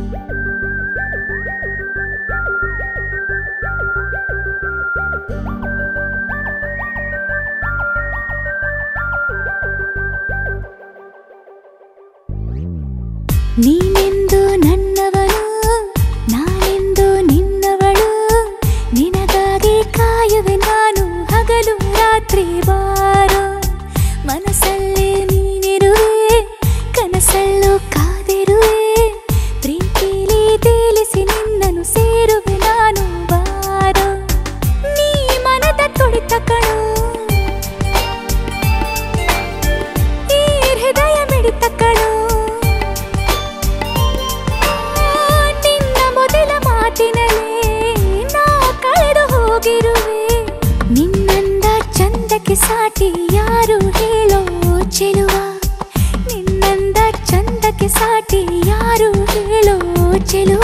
ನೀನೆಂದು ನನ್ನವಳು ನಾನೆಂದು ನಿನ್ನವಳು ನಿನಗಾಗಿ ಕಾಯುವೆ ನಾನು ಹಗಲು ರಾತ್ರಿ ಬಾರೋ ಮನಸ್ಸಲ್ಲೇ ನೀನಿರುವೆ ಕನಸಲ್ಲೂ ಕಾದಿರುವೆ ಪ್ರೀತಿಲಿ ತೇಲಿಸಿ ನಿನ್ನನ್ನು ಸೇರುವೆ ನಾನು ಬಾರೋ ನೀ ಮನದ ತುಡಿತ ಕಣೋ ಈ ಹೃದಯ ಮಿಡಿತ ಕಣೋ ನಿನ್ನ ಮೊದಲ ಮಾತಿನಲ್ಲೇ ನಾ ಕಳೆದು ಹೋಗಿರುವೆ ನಿನ್ನಂದ ಚಂದಕ್ಕೆ ಸಾಟಿ ಯಾರು ಹೇಳೋ ಚೆಲುವ ನಿನ್ನಂದ ಚಂದಕ್ಕೆ ಸಾಟಿ ಯಾರು ಹೇಳೋ ಚೆಲುವ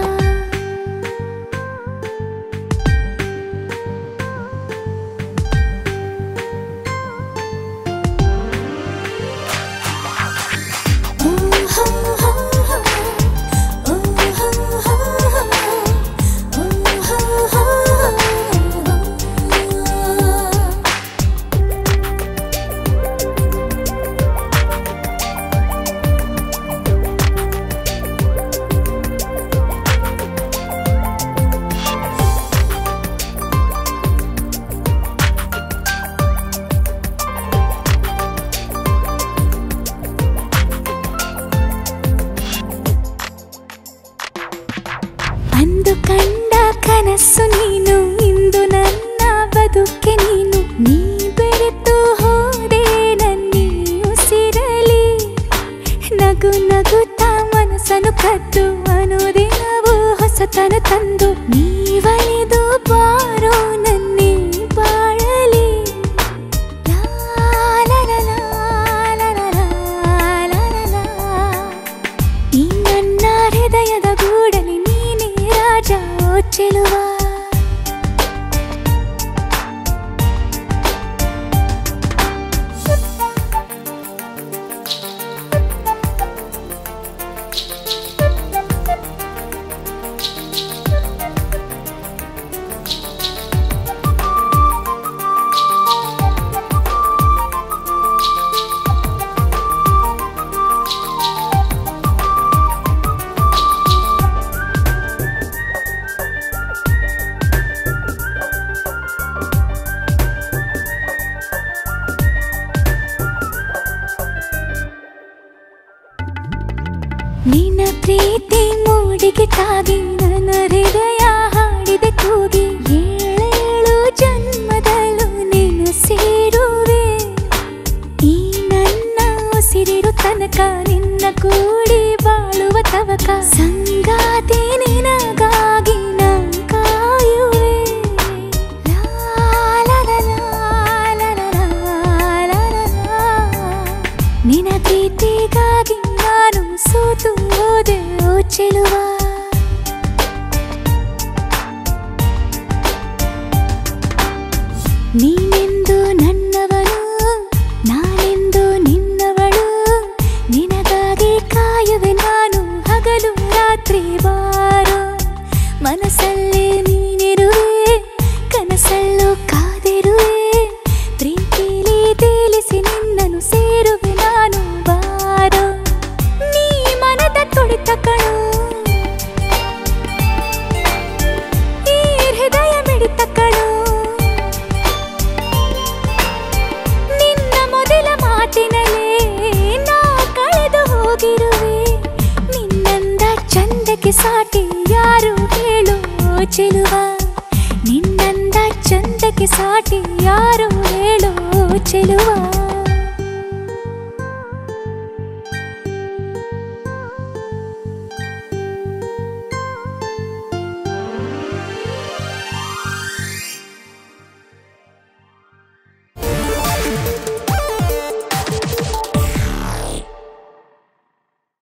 ಅಂದು ಕಂಡ ಕನಸು ನೀನು ಇಂದು ನನ್ನ ಬದುಕೆ ನೀನು ನೀ ಬೆರೆತು ಹೋದೆ ನನ್ನಿ ಉಸಿರಲಿ ನಗು ನಗುತ್ತಾ ಮನಸ್ಸನ್ನು ಕದ್ದು ಅನುದಿನವೂ ಹೊಸತನ ತಂದು ನೀವಲಿದು ಬಾರೋ ನನ್ನಿ ಬಾಳಲಿ ಲಾ ಲಾ ಲಾ ಲಾ ಲಾ ಲಾ ಲಾ ಲಾ ಲಾ. ಈ ನನ್ನ ಹೃದಯದ ಗೂಡಲಿ ನೀನೇ ರಾಜ ಓ ಚೆಲುವ ನಿನ್ನ ಪ್ರೀತಿ ಮೂಡಿಗೆ ತಾಗಿ ನನ್ನ ಹೃದಯ ಹಾಡಿದೆ ಕೂಗಿ ಏಳೇಳು ಜನ್ಮದಲ್ಲೂ ನೀನು ಸೇರುವೆ ಈ ನನ್ನ ಉಸಿರಿರು ತನಕ ನಿನ್ನ ಕೂಡಿ ಬಾಳುವ ತವಕ ಸಂಗಾತಿ ನಿನಗಾಗಿ ನಾ ಕಾಯುವೆ ಲಾ ಲಾ ಲಾ ಲಾ ಲಾ ಲಾ ಲಾ ಲಾ ಲಾ. ನಿನ ಪ್ರೀತಿಗಾಗಿ ನಾನು ಸೋತು ಹೋದೆ ಓ ಚೆಲುವ ನೀನೆಂದು ನನ್ನವಳು ನಾನೆಂದು ನಿನ್ನವಳು ನಿನಗಾಗಿ ಕಾಯುವೆ ನಾನು ಹಗಲು ರಾತ್ರಿ ಬಾರೋ ಮನಸ್ಸಲ್ಲೇ ನೀನಿರುವೆ ಕನಸಲ್ಲೂ ಕಾದಿರುವೆ ಪ್ರೀತಿಲಿ ತೇಲಿಸಿ ನಿನ್ನನ್ನು ಸೇರುವೆ ನಾನು ಬಾರೋ ನೀ ಮನದ ತುಡಿತ ಕಣೋ ಈ ಹೃದಯ ಮಿಡಿತ ಕಣೋ ನಿನ್ನ ಮೊದಲ ಮಾತಿನಲ್ಲೇ ನಾ ಕಳೆದು ಹೋಗಿರುವೆ ನಿನ್ನಂದ ಚಂದಕ್ಕೆ ಸಾಟಿ ಯಾರು ಹೇಳು ಚೆಲುವ ನಿನ್ನಂದ ಚಂದಕ್ಕೆ ಸಾಟಿ ಯಾರು ಹೇಳು ಚೆಲುವ